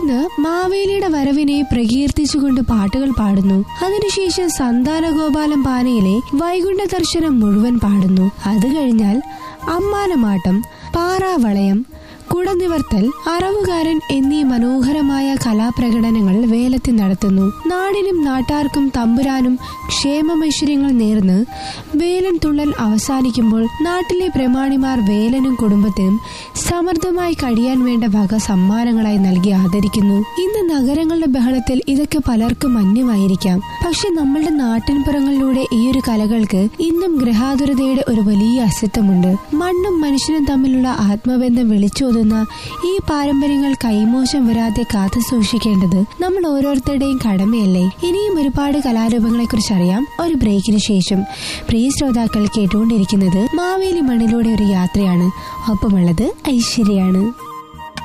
തുടർന്ന് മാവേലിയുടെ വരവിനെ പ്രകീർത്തിച്ചുകൊണ്ട് പാട്ടുകൾ പാടുന്നു അതിനുശേഷം സന്താനഗോപാലം പാനയിലെ വൈകുണ്ഠ ദർശനം മുഴുവൻ പാടുന്നു അത് കഴിഞ്ഞാൽ അമ്മാനമാട്ടം പാറാവളയം കുടനിവർത്തൽ അറവുകാരൻ എന്നീ മനോഹരമായ കലാപ്രകടനങ്ങൾ വേലത്തിൽ നടത്തുന്നു നാടിനും നാട്ടാർക്കും തമ്പുരാനും ക്ഷേമമൈശ്വര്യങ്ങൾ നേർന്ന് വേലൻ തുള്ളൽ അവസാനിക്കുമ്പോൾ നാട്ടിലെ പ്രമാണിമാർ വേലനും കുടുംബത്തിനും സമൃദ്ധമായി കഴിയാൻ വേണ്ട വക സമ്മാനങ്ങളായി നൽകി ആദരിക്കുന്നു ഇന്ന് നഗരങ്ങളുടെ ബഹളത്തിൽ ഇതൊക്കെ പലർക്കും അന്യമായിരിക്കാം പക്ഷെ നമ്മളുടെ നാട്ടിൻപുറങ്ങളിലൂടെ ഈ ഒരു കലകൾക്ക് ഇന്നും ഗ്രഹാതുരതയുടെ ഒരു വലിയ അസ്തിത്വമുണ്ട് മണ്ണും മനുഷ്യനും തമ്മിലുള്ള ആത്മബന്ധം വിളിച്ചോതുന്ന ഈ പാരമ്പര്യങ്ങൾ കൈമോശം വരാതെ കാത്തു സൂക്ഷിക്കേണ്ടത് നമ്മൾ ഓരോരുത്തരുടെയും കടമയല്ലേ ഇനിയും ഒരുപാട് കലാരൂപങ്ങളെ കുറിച്ച് അറിയാം ഒരു ബ്രേക്കിന് ശേഷം പ്രിയ ശ്രോതാക്കൾ കേട്ടുകൊണ്ടിരിക്കുന്നത് മാവേലി മണ്ണിലൂടെ ഒരു യാത്രയാണ് ഒപ്പമുള്ളത് ഐശ്വര്യാണ്